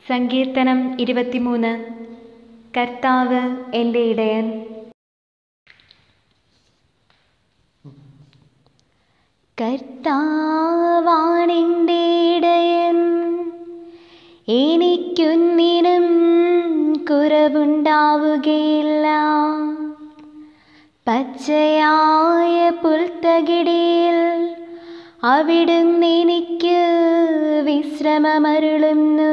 സങ്കീർത്തനം ഇരുപത്തിമൂന്ന് കർത്താവ് എൻ്റെ ഇടയൻ കർത്താവാണെൻ്റെ ഇടയൻ എനിക്കൊന്നിനും കുറവുണ്ടാവുകയില്ല പച്ചയായ പുൽത്തകിടിയിൽ അവിടുന്ന് എനിക്ക് വിശ്രമമരുളുന്നു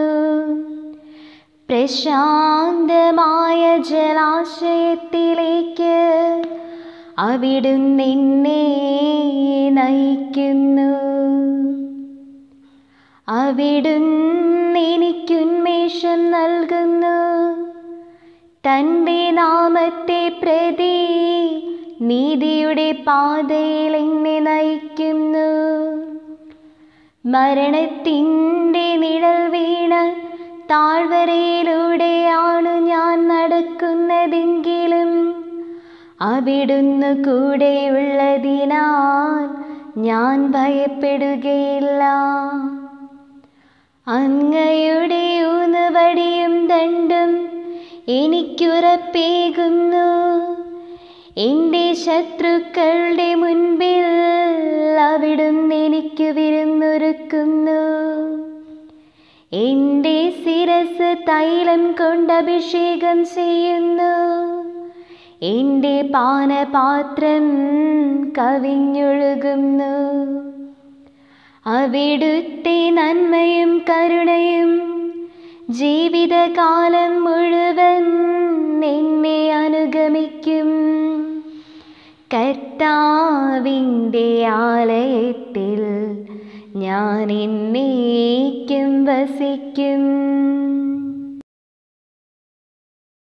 പ്രശാന്തമായ ജലാശയത്തിലേക്ക് അവിടുന്ന് എന്നെ നയിക്കുന്നു അവിടുന്ന് എനിക്കുന്മേഷം നൽകുന്നു തൻ്റെ നാമത്തെ പ്രതി നീതിയുടെ പാതയിൽ എന്നെ നയിക്കുന്നു മരണത്തിൻ്റെ നിഴൽ വീണ് താഴ്വരയിലൂടെയാണ് ഞാൻ നടക്കുന്നതെങ്കിലും അവിടുന്ന് കൂടെയുള്ളതിനാൽ ഞാൻ ഭയപ്പെടുകയില്ല അങ്ങയുടെ ഊന്നുവടിയും ദണ്ടും എനിക്കുറപ്പേകുന്നു എൻ്റെ ശത്രുക്കളുടെ മുൻപിൽ അവിടുന്ന് എനിക്ക് വിരുന്നൊരുക്കുന്നു എൻ്റെ ശിരസ് തൈലം കൊണ്ട് അഭിഷേകം ചെയ്യുന്നു എൻ്റെ പാനപാത്രം കവിഞ്ഞൊഴുകുന്നു അവിടുത്തെ നന്മയും കരുണയും ജീവിതകാലം മുഴുവൻ എന്നെ അനുഗമിക്കും കർത്താവിൻ്റെ ആലയത്തിൽ ഞാൻ എന്നേക്കും വസിക്കും